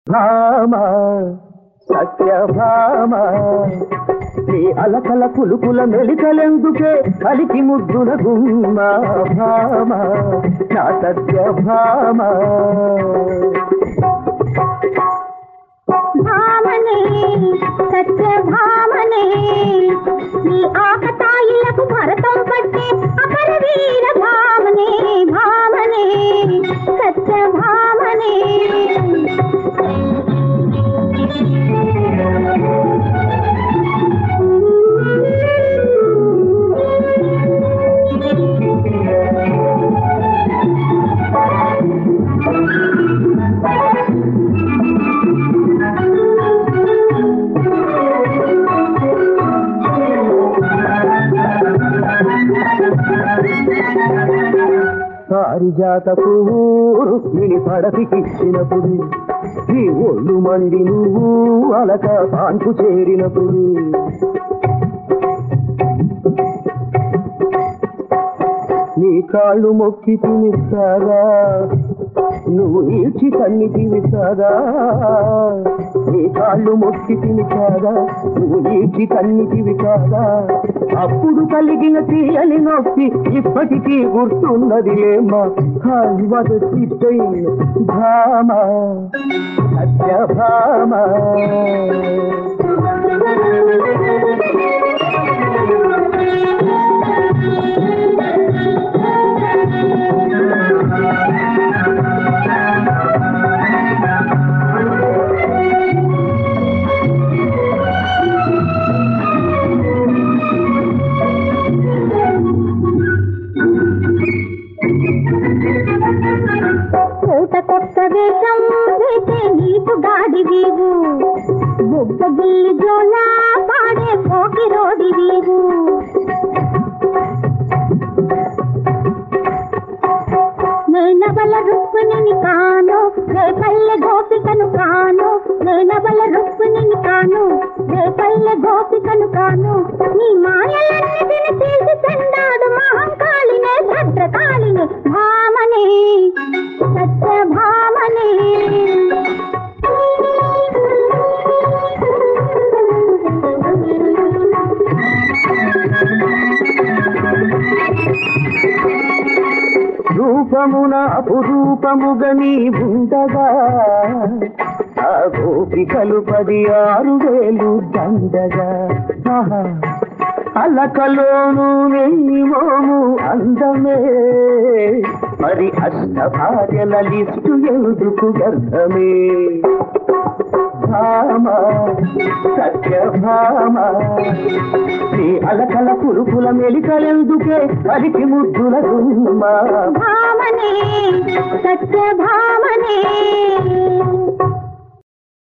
భామ సత్యభామ నీ అలకల పులుపుల మెలికలెందుకే కలికి ముద్దుల గుమ్మ భామ నా సత్యభామ భామనే సత్యభామనే నీ ఆకతాయిలకు భరతం పట్టే అపర వీర భామనే భామనే సత్యభామనే పారిజాత పువ్వు రుక్మిణి పడపికిచ్చినప్పుడు నీ ఒళ్ళు మండి నువ్వు అలక పాన్పు చేరినప్పుడు నీ కాళ్ళు మొక్కి తినిస్తారా నువ్వు ఈడ్చి తన్ని తినిస్తారా నీ కాళ్ళు మొక్కి తినిస్తారా నువ్వు ఈడ్చి తన్ని తినిస్తారా అప్పుడు కలిగిన తీయని నొప్పి ఇప్పటికీ గుర్తున్నది ఏమా వదతి భామ సత్యభామ కోట కొత్త వేషం వేసే నీకు గాడి వీవు బుగ్గ గిల్లి జోలా పాడే పోకి రోడి వీవు నేనబల రుక్మిణిని కాను రేపల్లె గోపికను కాను నేనబల రుక్మిణిని కాను రేపల్లె గోపికను కాను నీ మాయలన్నిటిని తీసి చెందాడు మహంకాళినే భద్రకాళిని భామనే సత్య భామనే రూపమున అపురూపముగని ఉండగా ఆ గోపికలు పది ఆరు వేలు దండగా ఆహా. అలకలోను వెయ్యిమోము అందమే మరి అష్ట భార్యల లిస్టు ఎందుకు గర్భమే భామ సత్యభామ నీ అలకల పురుపుల మెలికలెందుకే పలికి ముద్దుల గుమ్మ భామనే సత్య భామనే